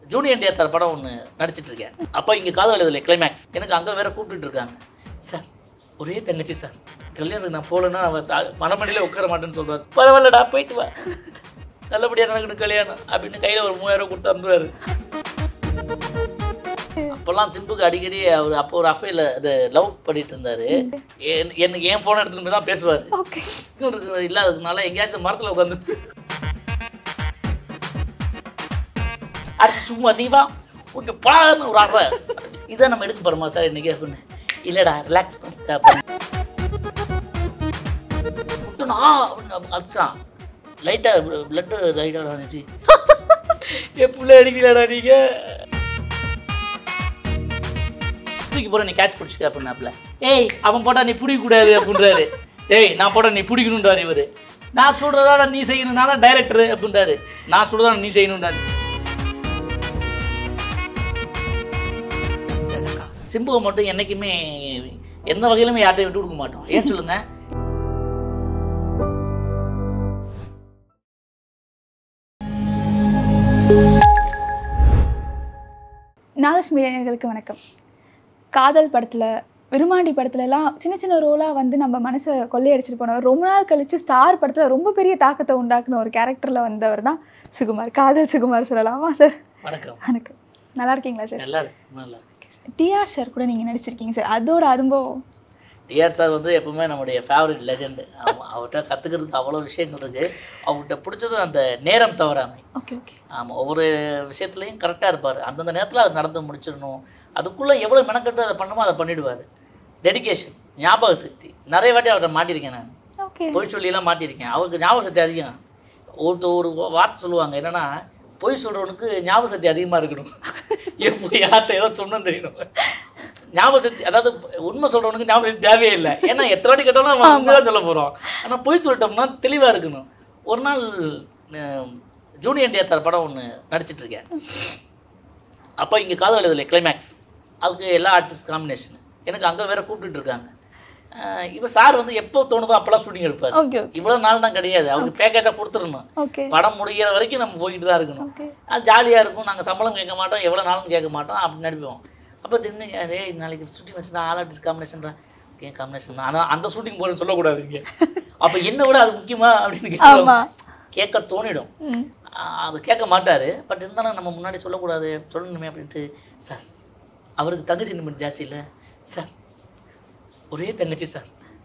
Junior NTR sir படம் ஒன்று நடிச்சிட்டு இருக்கேன் அப்போ இங்கே காதல் எழுதலை கிளைமேக்ஸ் எனக்கு அங்கே வேற கூப்பிட்டுட்டு இருக்காங்க சார் ஒரே தங்கச்சி சார் கல்யாணத்துக்கு நான் போகலன்னா அவன் த- மணமடியில உட்கார மாட்டேன்னு சொல்றாரு பரவாயில்லடா போயிட்டு வா நல்லபடியாக நடக்கணும் கல்யாணம் அப்படின்னு கையில் ஒரு மூவாயிரம் ரூபாய் கொடுத்து அனுப்புவாரு அப்போல்லாம் சிம்புக்கு அடிக்கடி அவர் அப்போ ஒரு அஃபைல அது லவ் பண்ணிட்டு இருந்தாரு என்- எனக்கு என் ஃபோன் எடுத்துட்டு போய் தான் பேசுவார் ஓகே இல்லாததுனால எங்கேயாச்சும் மரத்தில் உட்காந்து அடுத்து சும்மா நீ வா ஓகே பழான்னு ஒரு அறை இதை நம்ம எடுக்க போகிறோமா சார் இன்னைக்கு அப்படின்னு இல்லைடா ரிலாக்ஸ் பண்ணிட்டா விட்டுனா அடிச்சான் லைட்டாக பிளட்டு லைட்டாக வந்துச்சு என் பிள்ளை அடிக்கலடா நீங்கள் தூக்கி போட நீ கேட்ச் பிடிச்சிக்க அப்படின்னாப்ல ஏய் அவன் போட்டா நீ பிடிக்க கூடாது அப்படின்றாரு ஏய் நான் போட்டா நீ பிடிக்கணுன்றாரு இவரு நான் சொல்றதா நீ செய்யணும் நான் தான் டைரக்டர் அப்படின்றாரு நான் சொல்றதா நீ செய்யணுன்றாரு சிம்புவை மட்டும் என்னைக்குமே எந்த வகையிலுமே யார்ட்டையும் விட்டு கொடுக்க மாட்டோம் ஏன் சொல்லுங்க நாதஸ்மி நேயர்களுக்கு வணக்கம் காதல் படத்தில் விருமாண்டி படத்துலலாம் சின்ன சின்ன ரோலாக வந்து நம்ம மனசை கொள்ளையடிச்சிட்டு போனவர் ரொம்ப நாள் கழித்து ஸ்டார் படத்தில் ரொம்ப பெரிய தாக்கத்தை உண்டாக்குன ஒரு கேரக்டரில் வந்தவர் தான் சுகுமார் காதல் சுகுமார் சொல்லலாமா சார் வணக்கம் வணக்கம் நல்லா இருக்கீங்களா சார் நல்லா இருக்கு நல்லா இருக்கு டிஆர் சார் கூட நீங்கள் நடிச்சிருக்கீங்க சார் அதோட அனுபவம் டிஆர் சார் வந்து எப்பவுமே நம்முடைய ஃபேவரட் லெஜெண்ட் அவர்கிட்ட கற்றுக்கிறதுக்கு அவ்வளோ விஷயங்கள் இருக்குது அவர்கிட்ட பிடிச்சது அந்த நேரம் தவறாமை ஓகே ஓகே ஆமாம் ஒவ்வொரு விஷயத்துலையும் கரெக்டாக இருப்பார் அந்தந்த நேரத்தில் அது நடந்து முடிச்சிடணும் அதுக்குள்ளே எவ்வளோ மெனக்கட்டு அதை பண்ணுமோ அதை பண்ணிடுவார் டெடிகேஷன் ஞாபக சக்தி நிறைய வாட்டி அவர்கிட்ட மாட்டியிருக்கேன் நான் ஓகே பொய் சொல்லியெல்லாம் மாட்டியிருக்கேன் அவருக்கு ஞாபக சக்தி அதிகம் ஒருத்தர் ஒரு வார்த்தை சொல்லுவாங்க என்னன்னா பொய் சொல்கிறவனுக்கு ஞாபக சக்தி அதிகமாக இருக்கணும் எப்போ யார்கிட்ட ஏதோ சொன்னோன்னு தெரியணும் ஞாபக சக்தி அதாவது உண்மை சொல்கிறவனுக்கு ஞாபக சக்தி தேவையே இல்லை ஏன்னா எத்தனை வாட்டி கேட்டாலும் அவன் உண்மைதான் சொல்ல போகிறோம் ஆனால் பொய் சொல்லிட்டோம்னா தெளிவாக இருக்கணும் ஒரு நாள் அஹ், ஜூனியர் என்டிஆர் சார் படம் ஒன்று நடிச்சிட்டு இருக்கேன் அப்போ இங்கே காதல் எழுதலை கிளைமேக்ஸ் அதுக்கு எல்லா ஆர்டிஸ்ட் காம்பினேஷன் எனக்கு அங்கே வேற கூப்பிட்டுட்டு இருக்காங்க அஹ் இவர் சார் வந்து எப்போ தோணுதோ அப்போல்லாம் ஷூட்டிங் எடுப்பார் ஓகே ஓகே இவ்வளோ நாள் தான் கிடையாது அவருக்கு பேக்கேஜாக கொடுத்துடணும் ஓகே படம் முடிகிற வரைக்கும் நம்ம போய்கிட்டு தான் இருக்கணும் ஓகே அது ஜாலியாக இருக்கும் நாங்கள் சம்பளம் கேட்க மாட்டோம் எவ்வளோ நாளும் கேட்க மாட்டோம் அப்படி நடிப்போம் அப்போ தின்னு ஏய் நாளைக்கு ஷூட்டிங் வச்சுட்டா ஆல் ஆர்டிஸ்ட் காம்பினேஷன் ஏன் காம்பினேஷன் ஆனால் அந்த ஷூட்டிங் போகிறேன்னு சொல்லக்கூடாது இங்கே அப்போ என்ன விட அது முக்கியமா அப்படின்னு கேட்க ஆமா கேட்க தோணிடும் ம் ஆஹ் அது கேட்க மாட்டார் பட் இருந்தாலும் நம்ம முன்னாடி சொல்லக்கூடாது சொல்லணுமே அப்படின்ட்டு சார் அவருக்கு தங்கச்சி நிமிடம் ஜாஸ்தி இல்லை சார் ஒரே தங்கச்சி சார்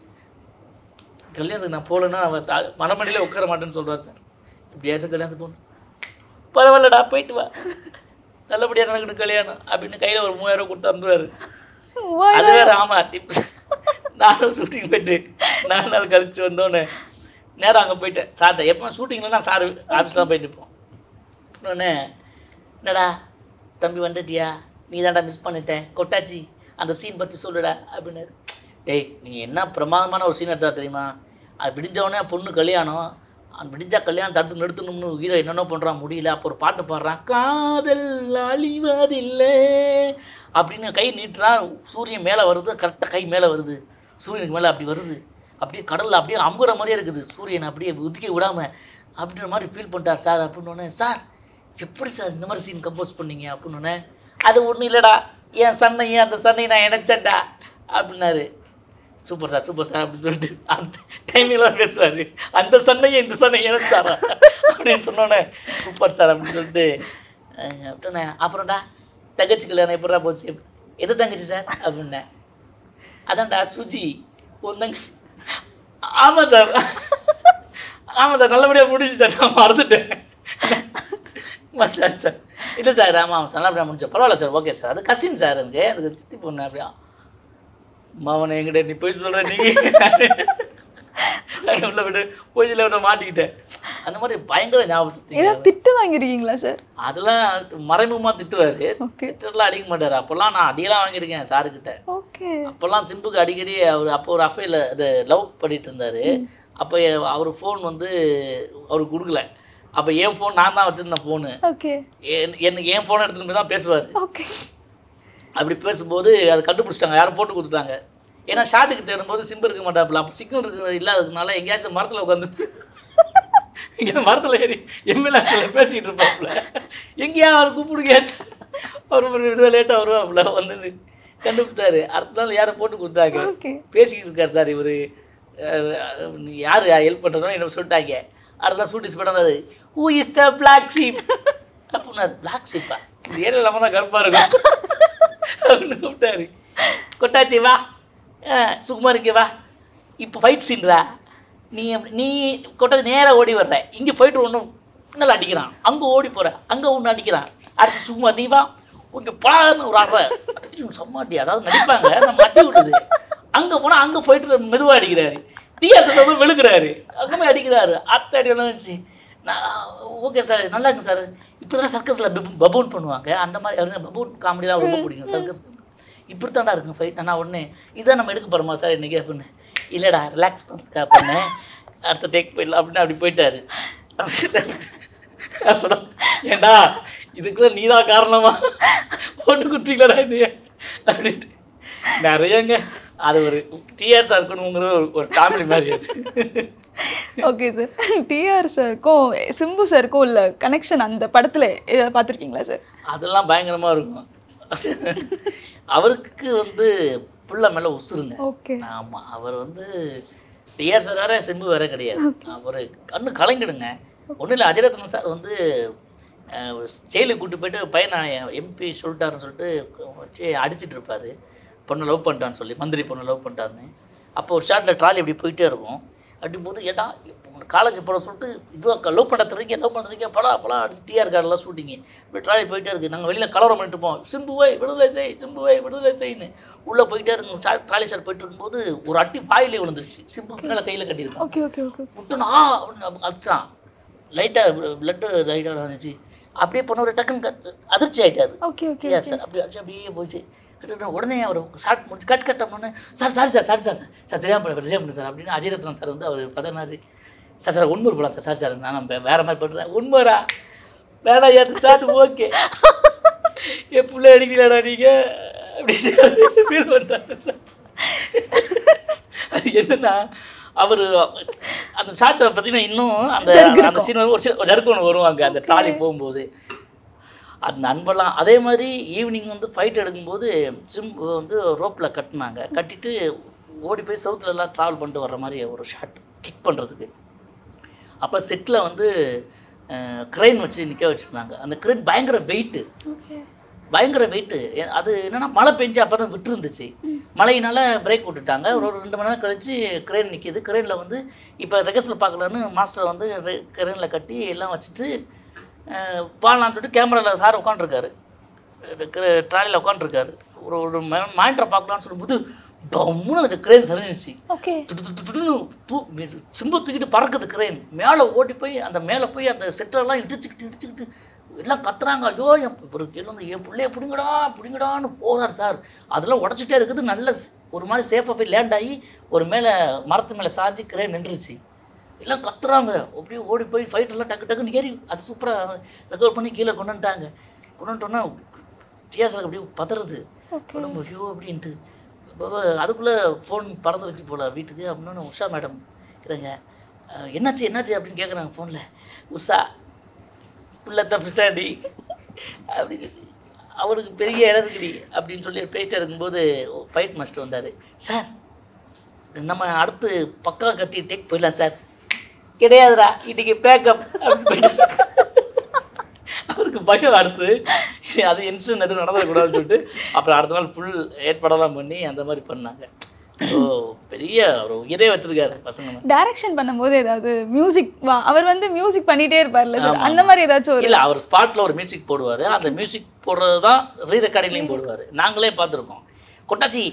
கல்யாணத்துக்கு நான் போகலன்னா அவன் த மணமடியில் உட்கார மாட்டேன்னு சொல்கிறார் சார் இப்படியாச்சும் கல்யாணத்துக்கு போகணும் பரவாயில்லடா போயிட்டு வா நல்லபடியாக நடக்கணும் கல்யாணம் அப்படின்னு கையில் ஒரு மூவாயிரம் ரூபாய் கொடுத்து அனுப்புவார் அது வேற ஆமா டிப்ஸ் நானும் ஷூட்டிங் போயிட்டு நாலு நாள் கழிச்சு வந்தோடனே நேரா அங்கே போயிட்டேன் சார்ட்ட எப்போ ஷூட்டிங்கில் நான் சார் ஆஃபீஸ்லாம் போயிட்டு இருப்போம் உடனே என்னடா தம்பி வந்துட்டியா நீ தான்டா மிஸ் பண்ணிட்டேன் கொட்டாச்சி அந்த சீன் பற்றி சொல்லுடா அப்படின்னாரு டேய் நீ என்ன பிரமாதமான ஒரு சீன் எடுத்தா தெரியுமா அது விடிஞ்சவொடனே பொண்ணு கல்யாணம் அந்த விடிஞ்சா கல்யாணம் தடுத்து நிறுத்தணும்னு ஹீரோ என்னென்ன பண்ணுறான் முடியல அப்போ ஒரு பாட்டு பாடுறான் காதல் அழிவதில்லை அப்படின்னு கை நீட்டுறான் சூரியன் மேலே வருது கரெக்டாக கை மேலே வருது சூரியனுக்கு மேலே அப்படி வருது அப்படியே கடலில் அப்படியே அமுகிற மாதிரியே இருக்குது சூரியனை அப்படியே உதிக்க விடாமல் அப்படின்ற மாதிரி ஃபீல் பண்ணிட்டார் சார் அப்படின்னோடனே சார் எப்படி சார் இந்த மாதிரி சீன் கம்போஸ் பண்ணீங்க அப்படின்னோடனே அது ஒன்றும் இல்லைடா என் சன்னையும் அந்த சன்னையும் நான் இணைச்சேன்டா அப்படின்னாரு சூப்பர் சார் சூப்பர் சார் அப்படின்னு சொல்லிட்டு அந்த டைமில் தான் பேசுவார் அந்த சண்டையும் இந்த சண்டையும் இணைச்சாரா அப்படின்னு சொன்னோன்னே சூப்பர் சார் அப்படின்னு சொல்லிட்டு அஹ் அப்படின்னே அப்புறம்டா தங்கச்சி கல்யாணம் எப்படா போச்சு எது தங்கச்சி சார் அப்படின்னேன் அதான்டா சுஜி உன் தங்கச்சி ஆமாம் சார் ஆமாம் சார் நல்லபடியாக முடிஞ்சு சார் நான் மறந்துட்டேன் ஆமாம் சார் சார் இல்லை சார் ஆமாம் ஆமாம் சார் நல்லபடியாக முடிஞ்சு பரவாயில்ல சார் ஓகே சார் அது கசின் சார் எனக்கு அதுக்கு சித்தி பொண்ணு அப்படியா மாமனை என்கிட்ட நீ போய் சொல்கிற நீங்கள் உள்ள விட்டு போய் விட மாட்டிக்கிட்டேன் அந்த மாதிரி பயங்கர ஞாபகம் சக்தி ஏதாவது திட்டு வாங்கியிருக்கீங்களா சார் அதெல்லாம் மறைமுகமாக திட்டுவார் ஓகே திட்டெல்லாம் அடிக்க மாட்டார் அப்போல்லாம் நான் அடியெல்லாம் வாங்கியிருக்கேன் சாருக்கிட்ட ஓகே அப்போல்லாம் சிம்புக்கு அடிக்கடி அவர் அப்போ ஒரு அஃபைல இது லவ் பண்ணிட்டு இருந்தார் அப்போ அவர் ஃபோன் வந்து அவருக்கு கொடுக்கல அப்போ என் ஃபோன் நான் தான் வச்சுருந்தேன் ஃபோனு ஓகே எனக்கு என் ஃபோனை எடுத்துகிட்டு போய் தான் பேசுவார் ஓகே அப்படி பேசும்போது அதை கண்டுபிடிச்சிட்டாங்க யாரும் போட்டு கொடுத்துட்டாங்க ஏன்னா ஷாட்டுக்கு தேடும்போது சிம்பு இருக்க மாட்டாப்புல அப்போ சிக்னல் இருக்க இல்லாததுனால எங்கேயாச்சும் மரத்தில் உட்காந்து இங்கே மரத்தில் ஏறி எம்எல்ஏ பேசிக்கிட்டு இருப்பாப்புல எங்கேயா அவர் கூப்பிடுங்கயாச்சு அவர் ஒரு இதில் லேட்டாக வருவாப்புல வந்து கண்டுபிடிச்சாரு அடுத்த நாள் யாரை போட்டு கொடுத்தாங்க ஓகே பேசிக்கிட்டு இருக்கார் சார் இவர் யார் ஹெல்ப் பண்ணுறதோ என்ன சொல்லிட்டாங்க அடுத்த நாள் சூட்டிஸ் பண்ணாரு who is the black sheep அப்படின்னாரு பிளாக் ஷீப்பா இந்த ஏரியாவில் நம்ம தான் கருப்பாக இருக்கும் அப்படின்னு கூப்பிட்டாரு கொட்டாச்சி வா அஹ், சுகுமாருக்கு வா இப்போ ஃபைட் சீன்றா நீ நீ கொட்டாச்சி நேராக ஓடி வர்ற இங்கே போயிட்டு ஒன்றும் பின்னால் அடிக்கிறான் அங்கே ஓடி போகிற அங்கே ஒன்று அடிக்கிறான் அடுத்து சுகுமார் நீ வா உங்க பலான்னு ஒரு அறை சம்மாட்டி அதாவது நடிப்பாங்க நம்ம அடி விடுது அங்கே போனால் அங்கே போயிட்டு மெதுவாக அடிக்கிறாரு டிஆர் சொல்றது விழுகிறாரு அங்கே போய் அடிக்கிறாரு அத்தை அடியெல்லாம் வச்சு நான் ஓகே சார் நல்லா இருக்கு சார் இப்போ தான் சர்க்கஸில் பபூன் பண்ணுவாங்க அந்த மாதிரி அவருக்கு பபூன் காமெடிலாம் ரொம்ப பிடிக்கும் சர்க்கஸ் இப்படி தாண்டா இருக்குங்க ஃபைட் நான் ஒன்று இதான் நம்ம எடுக்க போகிறோமா சார் இன்றைக்கி அப்படின்னு இல்லைடா ரிலாக்ஸ் பண்ணுறதுக்காக பண்ணேன் அடுத்த டேக் போயிடலாம் அப்படின்னு அப்படி போயிட்டாரு அப்புறம் ஏண்டா இதுக்குள்ள நீதான் காரணமா போட்டு குச்சிக்கலடா நீ அப்படின்ட்டு நிறையங்க அது ஒரு டிஆர் சார் இருக்கணுங்கிற ஒரு ஒரு காமெடி மாதிரி அது ஓகே சார் டிஆர் சாருக்கும் சிம்பு சாருக்கும் உள்ள கனெக்ஷன் அந்த படத்தில் பார்த்துருக்கீங்களா சார் அதெல்லாம் பயங்கரமா இருக்கும் அவருக்கு வந்து புள்ள மேல உசுருங்க ஓகே ஆமா அவர் வந்து டிஆர் சார் வேற செம்பு வேற கிடையாது அவர் கண்ணு கலங்கிடுங்க ஒன்றும் இல்லை அஜயரத்னம் சார் வந்து அஹ், ஜெயிலுக்கு கூட்டு போயிட்டு பையனை எம்பி சொல்லிட்டாருன்னு சொல்லிட்டு வச்சு அடிச்சிட்டு இருப்பாரு பொண்ணை லவ் பண்ணிட்டான்னு சொல்லி மந்திரி பொண்ணை லவ் பண்ணிட்டாருன்னு அப்போ ஒரு ஷாட்டில் ட்ராலி அப்படி போயிட்டே இருக்கும் அப்படியும் போது ஏட்டா காலேஜ் போட சொல்லிட்டு இதுவாக லவ் பண்ண தரீங்க லவ் பண்ண தரீங்க படா படா அடிச்சு டிஆர் கார்டெல்லாம் ஷூட்டிங்க இப்படி ட்ராலி போயிட்டே இருக்குது நாங்கள் வெளியில் கலவரம் பண்ணிட்டு போவோம் சிம்புவை விடுதலை செய் சிம்புவை விடுதலை செய்ன்னு உள்ளே போயிட்டே இருக்கும் ட்ராலி சார் போயிட்டு இருக்கும்போது ஒரு அட்டி பாயிலே விழுந்துருச்சு சிம்பு மேலே கையில் கட்டியிருக்கோம் ஓகே ஓகே ஓகே முட்டுனா அப்படின்னு அடிச்சான் லைட்டாக பிளட்டு லைட்டாக வந்துச்சு அப்படியே போன ஒரு டக்குன்னு கட்- அதிர்ச்சி ஆயிட்டாரு ஓகே ஓகே யார் சார் அப்படி அடிச்சு அப்படியே போச்சு கிட்டத்தட்ட உடனே அவர் ஷார்ட் முடிச்சு கட் கட் பண்ணு sir sorry sir sorry sir sir தெரியாமல் பண்ண தெரியாமல் பண்ணு சார் அப்படின்னு அஜயரத்னம் சார் வந்து அவர் பதினாறு சார் சார் உண்மை போலாம் சார் சாரி சார் நான் வே- வேற மாதிரி பண்ணுறேன் உண்மைரா வேணா ஏற்று சார் ஓகே என் பிள்ளை அடிக்கலடா நீங்கள் அப்படின்னு ஃபீல் பண்ணுறாங்க அது என்னன்னா அவர் அந்த ஷார்ட்டை பார்த்தீங்கன்னா இன்னும் அந்த அந்த சீன் ஒரு சில- ஒரு ஜருக்கு ஒன்று வருவாங்க அந்த ட்ராலி போகும்போது அந்த அன்பெல்லாம் அதே மாதிரி ஈவினிங் வந்து ஃபைட் எடுக்கும்போது சிம்பு வந்து ரோப்பில் கட்டினாங்க கட்டிட்டு ஓடி போய் சவுத்துல எல்லாம் ட்ராவல் பண்ணிட்டு வர்ற மாதிரி ஒரு ஷாட் கிக் பண்ணுறதுக்கு அப்போ செட்டில் வந்து க்ரெயின் வச்சு நிற்க வச்சுருந்தாங்க அந்த க்ரெயின் பயங்கர வெயிட்டு ஓகே பயங்கர வெயிட்டு அது என்னன்னா மழை பெஞ்சு அப்போ தான் விட்டுருந்துச்சு மழையினால பிரேக் விட்டுட்டாங்க ஒரு ஒரு ரெண்டு மணி நேரம் கழிச்சு கிரேன் நிற்கிது கிரேனில் வந்து இப்போ ரெகஸ்டர் பார்க்கலான்னு மாஸ்டர் வந்து கிரேனில் கட்டி எல்லாம் வச்சுட்டு அஹ், பாடலான்னு சொல்லிட்டு கேமராவில் சார் உட்காண்ட்ருக்காரு ட்ராலியில் உட்காண்ட்ருக்காரு ஒரு ஒரு மானிட்டரை பார்க்கலான்னு சொல்லும்போது டம்முன்னு அந்த கிரேன் சரிஞ்சிச்சு ஓகே துடு துடு துடுன்னு தூ சிம்ப தூக்கிட்டு பறக்குது கிரேன் மேலே ஓடி போய் அந்த மேலே போய் அந்த செட்டரெல்லாம் இடிச்சுக்கிட்டு இடிச்சுக்கிட்டு எல்லாம் கத்துறாங்க ஐயோ என் ஒரு கீழே வந்து என் பிள்ளைய பிடிங்கடா பிடிங்கடான்னு போகிறார் சார் அதெல்லாம் உடச்சிட்டே இருக்குது நல்ல ஸ்- ஒரு மாதிரி சேஃபாக போய் லேண்ட் ஆகி ஒரு மேலே மரத்து மேலே சாஞ்சி கிரேன் நின்றுச்சு எல்லாம் கத்துறாங்க அப்படியே ஓடி போய் ஃபைட் எல்லாம் டக்கு டக்குன்னு ஏறி அது சூப்பராக ரெக்கவர் பண்ணி கீழே கொண்டு வந்துட்டாங்க கொண்டு வந்துட்டோன்னா டிஎஸ்எல் அப்படியே பதறது ஓகே உடம்பு ஐயோ அப்படின்ட்டு அப்போ அதுக்குள்ளே ஃபோன் பறந்துருச்சு போல வீட்டுக்கு அப்படின்னு உஷா மேடம் இருக்கிறாங்க அஹ், என்னாச்சு என்னாச்சு அப்படின்னு கேட்குறாங்க ஃபோனில் உஷா பிள்ளை தப்பிச்சாடி அப்படி அவனுக்கு பெரிய இடம் இருக்குடி அப்படின்னு சொல்லி பேச்சு இருக்கும்போது ஃபைட் மாஸ்டர் வந்தார் சார் நம்ம அடுத்து பக்கா கட்டி டேக் போயிடலாம் சார் கிடையாதுடா இன்னைக்கு பேக்கப் அப்படின்னு போயிட்டு அவருக்கு பயம் அடுத்து அது இன்சிடென்ட் எதுவும் நடந்துடக்கூடாதுன்னு சொல்லிட்டு அப்புறம் அடுத்த நாள் ஃபுல் ஏற்பாடெல்லாம் பண்ணி அந்த மாதிரி பண்ணாங்க ஓ பெரிய ஒரு உயிரே வச்சிருக்காரு பசங்க மேல. டைரக்ஷன் பண்ணும்போது ஏதாவது மியூசிக் அவர் வந்து மியூசிக் பண்ணிட்டே இருப்பார்ல சார் ஆமா, அந்த மாதிரி ஏதாச்சும் ஒரு இல்ல அவர் ஸ்பாட்ல ஒரு மியூசிக் போடுவாரு அந்த மியூசிக் போடுறது தான் ரீ ரெக்கார்டிங்லையும் போடுவாரு நாங்களே பார்த்துருக்கோம் கொட்டாச்சி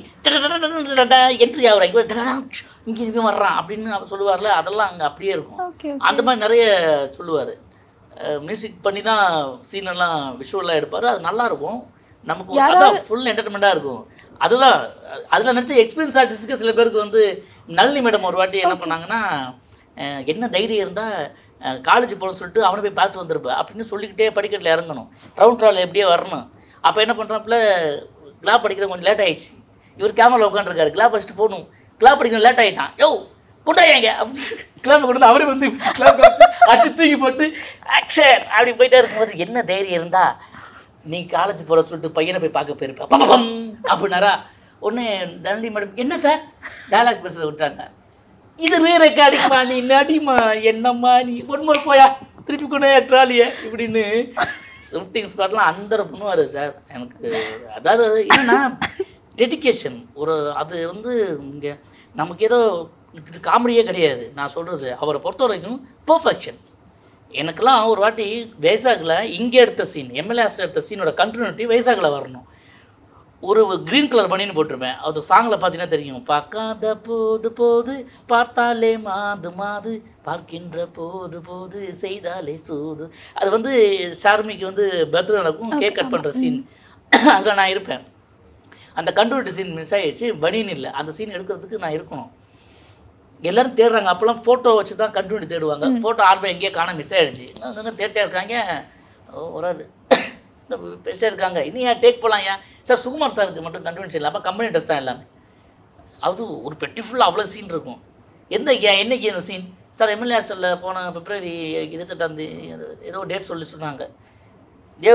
என்ட்ரி ஆகுறாங்க இங்கே இங்கே வர்றான் அப்படின்னு அவர் சொல்லுவார்ல அதெல்லாம் அங்கே அப்படியே இருக்கும் ஓகே அந்த மாதிரி நிறைய சொல்லுவார் மியூசிக் பண்ணி தான் சீன் எல்லாம் விஷுவலாக எடுப்பார் அது நல்லா இருக்கும் நமக்கு ஒரு- அதான் ஃபுல் என்டர்டைன்மெண்ட்டாக இருக்கும் அதுதான் அதில் நினச்ச எக்ஸ்பீரியன்ஸ் ஆர்டிஸ்ட்டுக்கு சில பேருக்கு வந்து நளினி மேடம் ஒரு வாட்டி என்ன பண்ணாங்கன்னா அஹ், என்ன தைரியம் இருந்தால் காலேஜ் போகணும்னு சொல்லிட்டு அவனை போய் பார்த்து வந்திருப்பேன் அப்படின்னு சொல்லிக்கிட்டே படிக்கட்டில் இறங்கணும் ரவுண்ட் ட்ரால் எப்படியே வரணும் அப்போ என்ன பண்ணுறாப்புல கிளாப் படிக்கிற கொஞ்சம் லேட் ஆயிடுச்சு இவர் கேமரா உட்காந்துருக்காரு கிளாப் படிச்சுட்டு போகணும் கிளாப் படிக்கிற லேட் ஆகிட்டான் யோ கொண்டாயாங்க கிளம்ப கொண்டு வந்து அவரே வந்து கிளம்ப வச்சு அடிச்சு தூக்கி போட்டு ஆக்ஷன் அப்படி போயிட்டே இருக்கும்போது என்ன தைரியம் இருந்தா நீ காலேஜ் போகிற சொல்லிட்டு பையனை போய் பார்க்க போயிருப்பா பப்பம் அப்படின்னாரா உடனே தண்டி மேடம் என்ன சார் டயலாக் பேசுறதை விட்டாங்க இது ரீ ரெக்கார்டிங்மா நீ நடிமா என்னம்மா நீ ஒன்மோ போயா திருப்பி கொண்டே ட்ராலிய இப்படின்னு ஷூட்டிங் ஸ்பாட்லாம் அந்த பண்ணுவார் சார் எனக்கு அதாவது என்னன்னா டெடிகேஷன் ஒரு அது வந்து இங்கே நமக்கு ஏதோ இது காமெடியே கிடையாது நான் சொல்கிறது அவரை பொறுத்த வரைக்கும் பர்ஃபெக்ஷன் எனக்கெல்லாம் ஒரு வாட்டி வைசாகில் இங்கே எடுத்த சீன் எம்எல்ஏ எடுத்த சீனோட கண்டினியூட்டி வைசாகில் வரணும் ஒரு க்ரீன் கலர் பனின்னு போட்டிருப்பேன் அது சாங்கில் பார்த்தீங்கன்னா தெரியும் பார்க்காத போது போது பார்த்தாலே மாது மாது பார்க்கின்ற போது போது செய்தாலே சூது அது வந்து ஷார்மிக்கு வந்து பர்த்டே நடக்கும் கேக் கட் பண்ணுற சீன் அதில் நான் இருப்பேன் அந்த கண்டுபிடி சீன் மிஸ் ஆயிடுச்சு பனின்னு இல்லை அந்த சீன் எடுக்கிறதுக்கு நான் இருக்கணும் எல்லாரும் தேடுறாங்க அப்போல்லாம் ஃபோட்டோ வச்சு தான் கண்டுபிடி தேடுவாங்க ஃபோட்டோ ஆல்பம் எங்கேயோ காண மிஸ் ஆயிடுச்சு அங்கங்கே தேட்டே இருக்காங்க ஓ, ஒரு ஆள் பெஸ்ட்டாக இருக்காங்க இன்னும் ஏன் டேக் போகலாம் ஏன் சார் சுகுமார் சாருக்கு மட்டும் கண்டுபிடிச்சு இல்லை அப்போ கம்பெனி ட்ரெஸ் தான் எல்லாமே அது ஒரு பெட்டி ஃபுல்லாக அவ்வளோ சீன் இருக்கும் எந்த ஏன் என்னைக்கு அந்த சீன் சார் எம்எல்ஏ ஹாஸ்டலில் போன பிப்ரவரி இருபத்தெட்டாம் தேதி ஏதோ டேட் சொல்லி சொன்னாங்க ஏ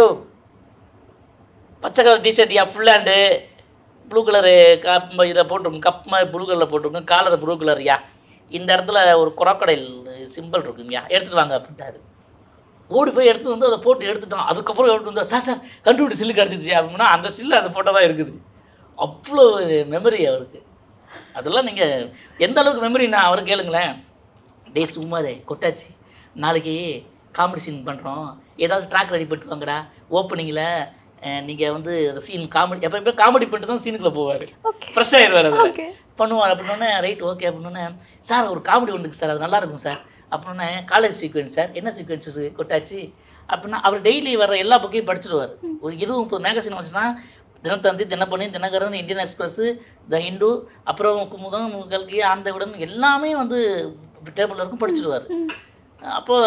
பச்சை கலர் டிஷர்ட் யா full hand blue colour cup இதை போட்டிருக்கும் கப் மாதிரி ப்ளூ கலரில் போட்டிருக்கும் காலர் ப்ளூ கலர் யா இந்த இடத்துல ஒரு குரோக்கடைல் சிம்பிள் இருக்குங்கய்யா எடுத்துகிட்டு வாங்க அப்படின்ட்டாரு ஓடி போய் எடுத்துட்டு வந்து அதை போட்டு எடுத்துட்டோம் அதுக்கப்புறம் எடுத்து வந்தா சார் சார் கண்டுபிடி சில்லு கிடச்சிச்சு அப்படின்னா அந்த சில்லு அந்த ஃபோட்டோ தான் இருக்குது அவ்வளோ மெமரி அவருக்கு அதெல்லாம் நீங்கள் எந்த அளவுக்கு மெமரி நான் அவரை கேளுங்களேன் டேய் சும்மாதே கொட்டாச்சு நாளைக்கு காமெடி சீன் பண்ணுறோம் ஏதாவது ட்ராக் ரெடி பண்ணிட்டு வாங்கடா ஓப்பனிங்கில் நீங்கள் வந்து அந்த சீன் காமெடி எப்போ எப்போ காமெடி பண்ணிட்டு தான் சீனுக்குள்ளே போவார் ஓகே ஃப்ரெஷ் ஆயிடுவார் அதில் ஓகே பண்ணுவார் அப்படின்னோடனே ரைட் ஓகே அப்படின்னோடனே சார் ஒரு காமெடி ஒன்றுக்கு சார் அது நல்லா இருக்கும் சார் அப்படின்னே காலேஜ் சீக்வன்ஸ் சார் என்ன சீக்வன்ஸஸ் கொட்டாச்சு அப்படின்னா அவர் டெய்லி வர எல்லா புக்கையும் படிச்சிடுவார் ஒரு இருபது முப்பது மேகசின் வந்துச்சுன்னா Dinathanthi Dinamani Dinakaran Indian Express the Hindu அப்புறம் குமுதம் கல்கி ஆந்தவுடன் எல்லாமே வந்து டேபிளில் இருக்கும் படிச்சிடுவார் அப்போ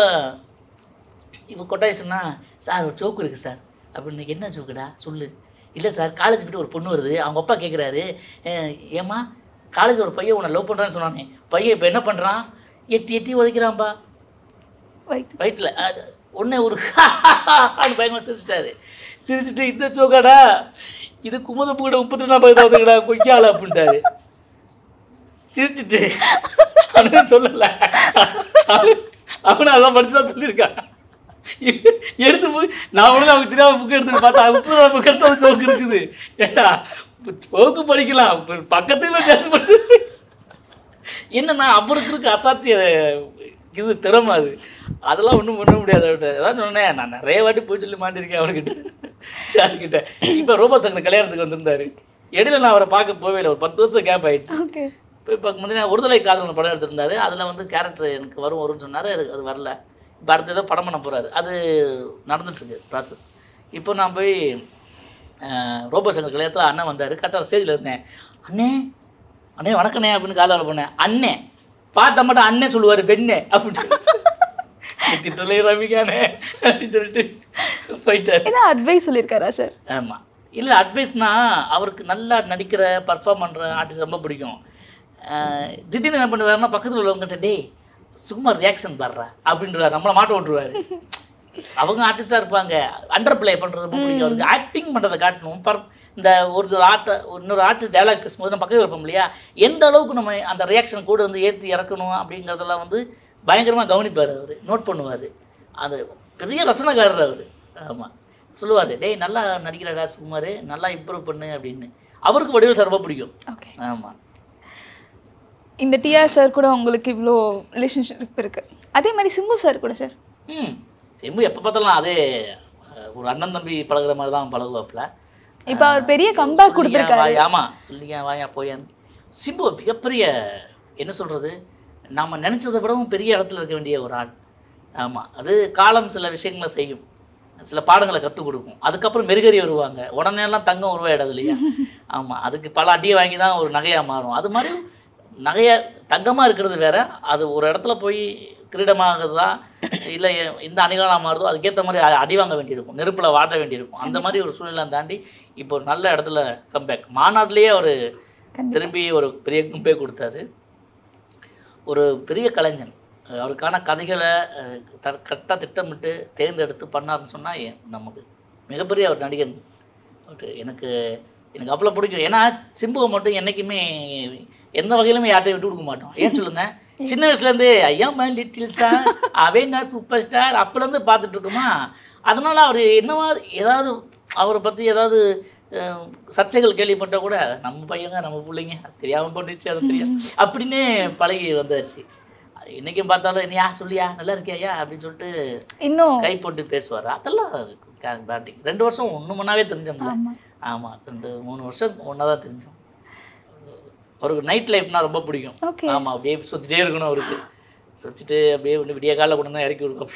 இப்போ கொட்டாயிச்சுன்னா சார் ஒரு ஜோக்கு இருக்குது சார் அப்படின்னு என்ன ஜோக்குடா சொல்லு இல்லை சார் காலேஜ் போய்ட்டு ஒரு பொண்ணு வருது அவங்க அப்பா கேட்குறாரு ஏம்மா காலேஜ் ஒரு பையன் உன்னை லவ் பண்ணுறான்னு சொன்னானே பையன் இப்போ என்ன பண்ணுறான் எட்டி எட்டி உதைக்கிறான்பா வைத்து வயிற்றில் உடனே ஒரு அப்படின்னு பயங்கரமாக சிரிச்சிட்டாரு சிரிச்சிட்டு இந்த சோக்காடா இது குமுதப்பு கூட முப்பத்தி ரெண்டாம் பதினாவதுங்கடா கொய்யால அப்படின்ட்டாரு சிரிச்சிட்டு அவனு சொல்லல அவன் அவனு அதான் படிச்சு தான் சொல்லியிருக்கான் எடுத்து போய் நான் ஒழுங்கு அவங்க தெரியாம புக் எடுத்து பார்த்தா முப்பது புக் எடுத்து சோக்கு இருக்குது ஏடா சோக்கு படிக்கலாம் இப்ப பக்கத்துல சேர்த்து படிச்சு என்னன்னா அவருக்கு இருக்க அசாத்திய இது திறமை அது அதெல்லாம் ஒன்றும் பண்ண முடியாது அவர்கிட்ட அதான் சொன்னேன் நான் நிறைய வாட்டி போய் சொல்லி மாட்டிருக்கேன் அவர்கிட்ட சார்கிட்ட இப்போ ரோபோ சங்கர் கல்யாணத்துக்கு வந்திருந்தாரு இடையில நான் அவரை பார்க்க போவே இல்லை ஒரு பத்து வருஷம் கேப் ஆயிடுச்சு ஓகே போய் பார்க்கும்போது நான் ஒருதலை காதல் படம் எடுத்திருந்தாரு அதில் வந்து கேரக்டர் எனக்கு வரும் வரும்னு சொன்னார் அது அது வரல இப்போ அடுத்த ஏதோ படம் பண்ண போகிறாரு அது நடந்துட்டுருக்கு ப்ராசஸ் இப்போ நான் போய் அஹ், ரோபோ சங்கர் கல்யாணத்தில் அண்ணன் வந்தார் கரெக்டாக ஸ்டேஜில் இருந்தேன் அண்ணே அண்ணே வணக்கண்ணே அப்படின்னு காலால் போனேன் அண்ணே பார்த்தா மட்டும் அண்ணே சொல்லுவார் பெண்ணே அப்படின்னு திட்டலே ரமிக்கானே அப்படின்னு சொல்லிட்டு போயிட்டார் ஏதாவது அட்வைஸ் சொல்லியிருக்காரா சார் ஆமாம் இல்லை அட்வைஸ்னா அவருக்கு நல்லா நடிக்கிற பர்ஃபார்ம் பண்ணுற ஆர்டிஸ்ட் ரொம்ப பிடிக்கும் அஹ் திடீர்னு என்ன பண்ணுவாருன்னா பக்கத்தில் உள்ளவங்ககிட்ட டேய் சும்மா ரியாக்ஷன் பாடுறா அப்படின்றார் நம்மளை மாட்ட விட்டுருவாரு அவங்க ஆர்டிஸ்டாக இருப்பாங்க அண்டர் ப்ளே பண்ணுறது ரொம்ப பிடிக்கும் அவருக்கு ஆக்டிங் பண்ணுறதை காட்டணும் பர் இந்த ஒரு ஆர்ட்ட இன்னொரு ஆர்டிஸ்ட் டயலாக் பேசும்போது நம்ம பக்கத்தில் இருப்போம் இல்லையா எந்த அளவுக்கு நம்ம அந்த ரியாக்ஷன் கூட வந்து ஏற்றி இறக்கணும் அப்படிங்கிறதெல்லாம் வந்து பயங்கரமாக கவனிப்பார் அவர் நோட் பண்ணுவார் அது பெரிய ரசனக்காரர் அவர் ஆமாம் சொல்லுவார் டேய் நல்லா நடிக்கிறடா சுகுமார் நல்லா இம்ப்ரூவ் பண்ணு அப்படின்னு அவருக்கு வடிவேல் சார் ரொம்ப பிடிக்கும் ஓகே ஆமாம் இந்த டிஆர் சார் கூட உங்களுக்கு இவ்வளோ ரிலேஷன்ஷிப் இருக்கு அதே மாதிரி சிம்பு சார் கூட சார் ம் செம்பு எப்போ பார்த்தாலும் அதே அஹ், ஒரு அண்ணன் தம்பி பழகுற மாதிரி தான் பழகுவாப்புல இப்போ அவர் பெரிய கம்பேக் கொடுத்துருக்காரு வாய் ஆமாம் சொல்லியா வாயா போயான் சிம்பு மிகப்பெரிய என்ன சொல்கிறது நாம் நினச்சதை விடவும் பெரிய இடத்துல இருக்க வேண்டிய ஒரு ஆள் ஆமாம் அது காலம் சில விஷயங்களை செய்யும் சில பாடங்களை கற்றுக் கொடுக்கும் அதுக்கப்புறம் மெருகேறி வருவாங்க உடனே எல்லாம் தங்கம் உருவாயிடாது இல்லையா ஆமாம் அதுக்கு பல அடியை வாங்கி தான் ஒரு நகையாக மாறும் அது மாதிரி நகையா தங்கமாக இருக்கிறது வேற அது ஒரு இடத்துல போய் கிரீடமாகுதா இல்லை எந்த அணிகளாக மாறுதோ அதுக்கேற்ற மாதிரி அ- அடி வாங்க வேண்டியிருக்கும் நெருப்பில் வாட்ட வேண்டியிருக்கும் அந்த மாதிரி ஒரு சூழ்நிலை தாண்டி இப்போ ஒரு நல்ல இடத்துல கம்பேக் மாநாட்டிலேயே அவர் திரும்பி ஒரு பெரிய கம்பேக் கொடுத்தாரு ஒரு பெரிய கலைஞன் அஹ் அவருக்கான கதைகளை கரெக்டாக திட்டமிட்டு தேர்ந்தெடுத்து பண்ணாருன்னு சொன்னால் நமக்கு மிகப்பெரிய ஒரு நடிகன் அவரு எனக்கு எனக்கு அவ்வளோ பிடிக்கும் ஏன்னா சிம்புவை மட்டும் என்றைக்குமே எந்த வகையிலுமே யார்ட்டையும் விட்டு கொடுக்க மாட்டோம் ஏன் சொல்லுங்க சின்ன வயசுலேருந்து ஐயா மை லிட்டில் ஸ்டார் அவன் நான் சூப்பர் ஸ்டார் அப்போலேருந்து பார்த்துட்டு இருக்கோமா அதனால் அவர் என்னவா ஏதாவது அவரை பற்றி ஏதாவது அஹ், சர்ச்சைகள் கேள்விப்பட்டால் கூட நம்ம பையங்க நம்ம பிள்ளைங்க அது தெரியாமல் போட்டுச்சு அது தெரியும் அப்படின்னு பழகி வந்தாச்சு இன்றைக்கும் பார்த்தாலும் நீ யா சொல்லியா நல்லா இருக்கியா அப்படின்னு சொல்லிட்டு இன்னும் கை போட்டு பேசுவார் அதெல்லாம் பேட்டிங் ரெண்டு வருஷம் ஒன்று மணாவே தெரிஞ்சோம்ல ஆமா ஆமாம் ரெண்டு மூணு வருஷம் ஒன்றா தான் தெரிஞ்சோம் அவருக்கு நைட் லைஃப்னா ரொம்ப பிடிக்கும் ஓகே ஆமாம் அப்படியே சுற்றிட்டே இருக்கணும் அவருக்கு சுற்றிட்டு அப்படியே வந்து விடிய காலைல கொண்டு தான் இறக்கி விடுவோம்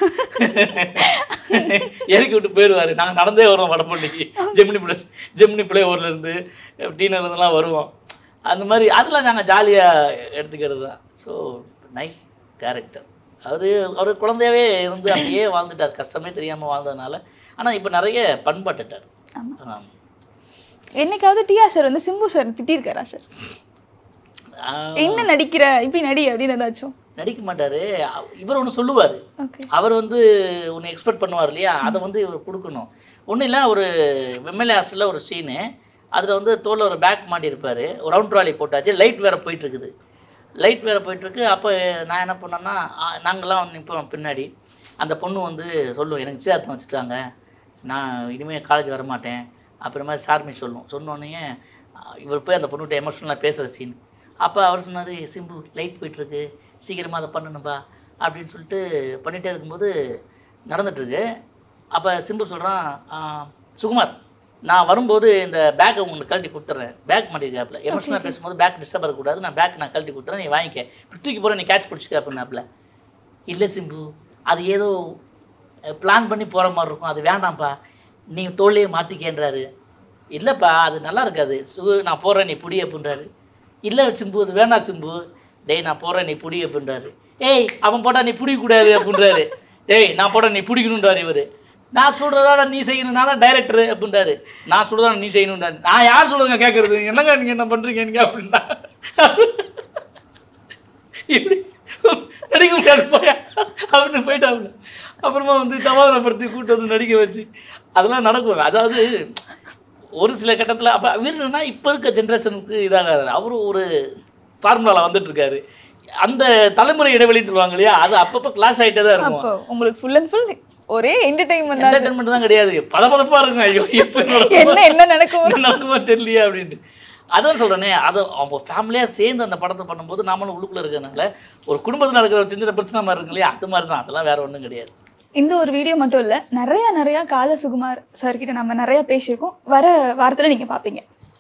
இறக்கி விட்டு போயிடுவார் நாங்கள் நடந்தே வருவோம் வடப்பள்ளிக்கு ஜெமினி பிளஸ் ஜெமினி பிளே ஊர்லேருந்து டீனர்லேருந்துலாம் வருவோம் அந்த மாதிரி அதெல்லாம் நாங்கள் ஜாலியாக எடுத்துக்கிறது தான் ஸோ நைஸ் கேரக்டர் அவர் அவர் குழந்தையாவே இருந்து அப்படியே வாழ்ந்துட்டார் கஷ்டமே தெரியாமல் வாழ்ந்ததுனால ஆனால் இப்போ நிறைய பண்பட்டுட்டார் ஆமா. ஆம். என்னைக்காவது டிஆர் சார் வந்து சிம்பு சார் திட்டிருக்காரா சார் ஆ, என்ன நடிக்கிற இப்படி நடி அப்படின்னு ஏதாச்சும் நடிக்க மாட்டார் இவர் ஒன்று சொல்லுவார் ஓகே அவர் வந்து ஒன்று எக்ஸ்பெக்ட் பண்ணுவார் இல்லையா அதை வந்து இவர் கொடுக்கணும் ஒன்றும் இல்லை ஒரு எம்எல்ஏ ஹாஸ்டலில் ஒரு சீனு அதில் வந்து தோளில் ஒரு பேக் மாட்டியிருப்பார் ஒரு ரவுண்ட் ட்ராலி போட்டாச்சு லைட் வேறு போயிட்டுருக்குது லைட் வேறு போயிட்டுருக்கு அப்போ நான் என்ன பண்ணேன்னா ஆ, நாங்கள்லாம் நிற்போம் பின்னாடி அந்த பொண்ணு வந்து சொல்லும் எனக்கு நிச்சயதார்த்தம் வச்சுட்டாங்க நான் இனிமேல் காலேஜ் வரமாட்டேன் அப்புறமா சார்மி சொல்லும் சொன்னோடனே இவர் போய் அந்த பொண்ணுகிட்ட எமோஷனலாக பேசுகிற சீன் அப்போ அவர் சொன்னார் சிம்பு லைட் போயிட்டுருக்கு சீக்கிரமாக அதை பண்ணணும்பா அப்படின்னு சொல்லிட்டு பண்ணிகிட்டே இருக்கும்போது நடந்துட்டுருக்கு அப்போ சிம்பு சொல்கிறான் சுகுமார் நான் வரும்போது இந்த பேக்கை உங்களுக்கு கழட்டி கொடுத்துட்றேன் பேக் மாட்டிருக்காப்புல எமோஷனலாக பேசும்போது பேக் டிஸ்டர்ப் இருக்கக்கூடாது நான் பேக் நான் கழட்டி கொடுத்துறேன் நீ வாங்கிக்க இப்படி தூக்கி போகிற நீ கேட்ச் பிடிச்சிக்க அப்படின்னாப்புல இல்லை சிம்பு அது ஏதோ பிளான் பண்ணி போகிற மாதிரி இருக்கும் அது வேண்டாம்ப்பா நீ தோல்லையே மாட்டிக்கேன்றாரு இல்லைப்பா அது நல்லா இருக்காது சு நான் போகிறேன் நீ புடி அப்படின்றாரு இல்லை சிம்பு அது வேண்டாம் சிம்பு டேய் நான் போகிறேன் நீ புடி அப்படின்றாரு ஏய் அவன் போட்டால் நீ பிடிக்கக்கூடாது அப்படின்றாரு டேய் நான் போட நீ பிடிக்கணுன்றாரு இவர் நான் சொல்கிறதாட நீ செய்யணும் நான் தான் டைரக்டர் அப்படின்றாரு நான் சொல்கிறதா நீ செய்யணுன்றாரு நான் யார் சொல்லுங்க கேட்குறது என்னங்க நீங்கள் என்ன பண்ணுறீங்க நீங்க அப்படின்னா இப்படி நடிக்க முடியாது போயா அப்படின்னு போயிட்டாங்க அப்புறமா வந்து தவாதனப்படுத்தி கூட்டு வந்து நடிக்க வச்சு அதெல்லாம் நடக்கும் அதாவது ஒரு சில கட்டத்தில் அப்போ வீரனா இப்போ இருக்க ஜென்ரேஷனுக்கு இதாக அவரும் ஒரு ஃபார்முலாவில் வந்துட்டு இருக்காரு அந்த தலைமுறை இடைவெளின்னு சொல்லுவாங்க இல்லையா அது அப்பப்போ கிளாஸ் ஆகிட்டே தான் இருக்கும் அப்போ உங்களுக்கு ஃபுல் அண்ட் ஃபுல் ஒரே என்டர்டைன்மெண்ட் தான் என்டர்டைன்மெண்ட் தான் கிடையாது பதபதப்பா இருக்கும் ஐயோ எப்போ என்ன என்ன நடக்கும் என்ன நடக்குமோ தெரியலையே அப்படின்ட்டு அதான் சொல்கிறேனே அதை அவங்க ஃபேமிலியாக சேர்ந்து அந்த படத்தை பண்ணும்போது நாமளும் உள்ளுக்குள்ளே இருக்கிறதுனால ஒரு குடும்பத்தில் நடக்கிற ஒரு சின்ன சின்ன பிரச்சனை மாதிரி இருக்கு இல்லையா அது மாதிரி தான் அதெல்லாம் வேற ஒன்றும் கிடையாது இந்த ஒரு வீடியோ மட்டும் இல்லை நிறைய நிறைய காதல் சுகுமார் சார் கிட்ட நம்ம நிறைய பேசியிருக்கோம் வர வாரத்தில் நீங்கள் பார்ப்பீங்க